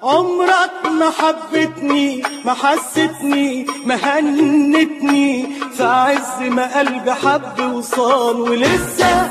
عمرك ما حبتني ما حستني ما هنتني في عز ما قلبي حب وصال ولسه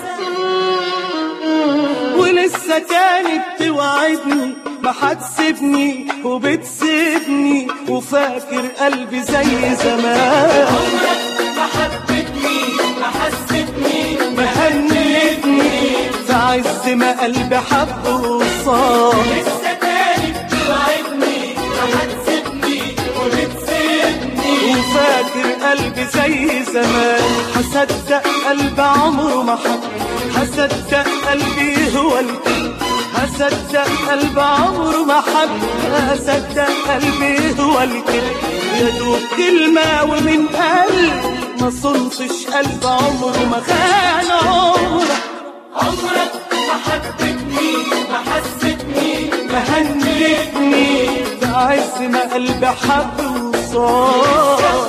ولسه كانت توعدني ما هتسيبني وبتسيبني وفاكر قلبي زي زمان ما حبتني ما حستني ما هنتني في عز ما قلبي حب وصال لسه تاني بتوعدني ما هتسيبني وبتسيبني وفاكر قلبي زي زمان هصدق قلب عمره ما حب هصدق قلبي هو الكل هصدق قلب عمره ما حب هصدق قلبي هو الكل يا دوب كلمة ومن قلب ما صنتش قلب عمره ما خان عمره عمرك ما حبتني ما حستني ما هنتني في عز ما قلبي حب وصار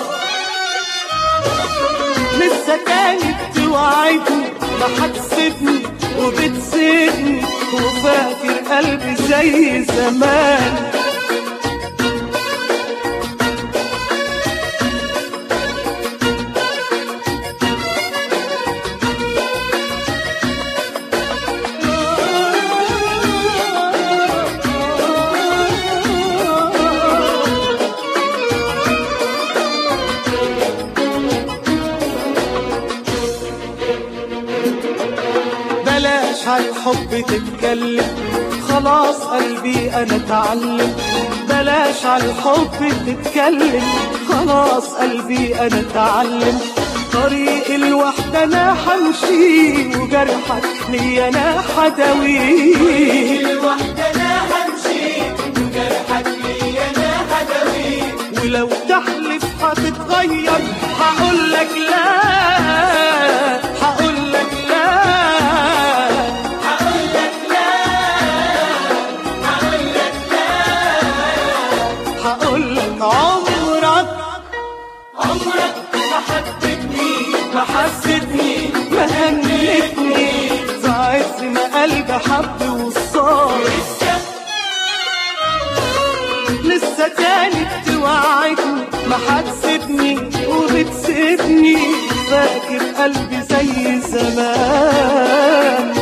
لسه كانت توعدني ما هتسيبني وبتسيبني وفاكر قلبي زي زمان بلاش عالحب تتكلم خلاص قلبي انا اتعلم بلاش عالحب تتكلم خلاص قلبي انا اتعلم طريق الوحدة انا حمشي وجرحك لي انا حداويه الوحدة انا همشي وجرحك لي انا هدوي ولو تحلف هتتغير هقول لك لا هقول لك لا هقول لك لا هقول لك لا هقول لك عمرك عمرك ما حبتني ما حستني ما هنتني في عز ما قلبي حب وصار لسه لسه تاني توعدني ما هتسيبني وبتسيبني فاكر قلبي زي زمان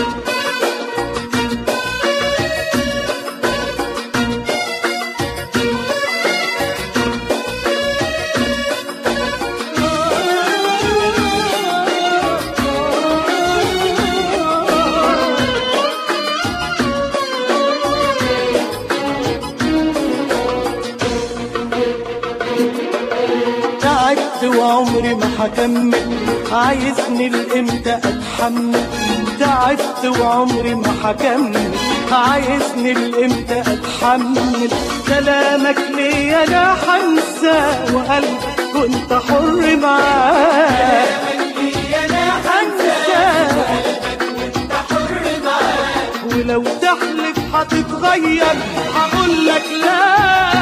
تعبت وعمري ما هكمل عايزني لامتى اتحمل تعبت وعمري ما هكمل عايزني لامتى اتحمل كلامك ليا انا هنسى وقلبك كنت حر معاه لي انا هنسى انت حر معاك ولو تحلف هتتغير هقول لك لا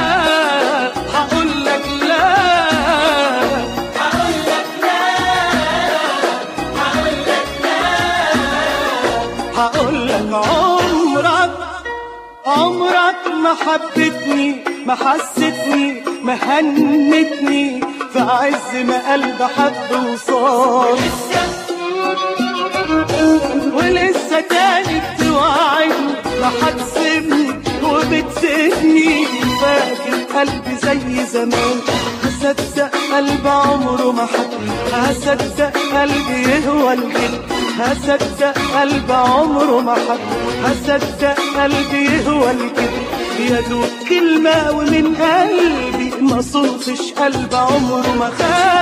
هقول لك لا هقول لك لا هقول لك لا هقول لك عمرك عمرك ما حبتني ما حستني ما هنتني في عز ما قلبي حب وصار ولسه كانت توعدني ما هتسيبني وبتسيبني فاكر قلبي زي زمان هصدق قلب عمره ما حب هصدق قلبي هو الجن هصدق قلب عمره ما حب هصدق قلبي هو الجن يا دوب كلمة ومن قلبي ما صوتش قلب عمره ما خان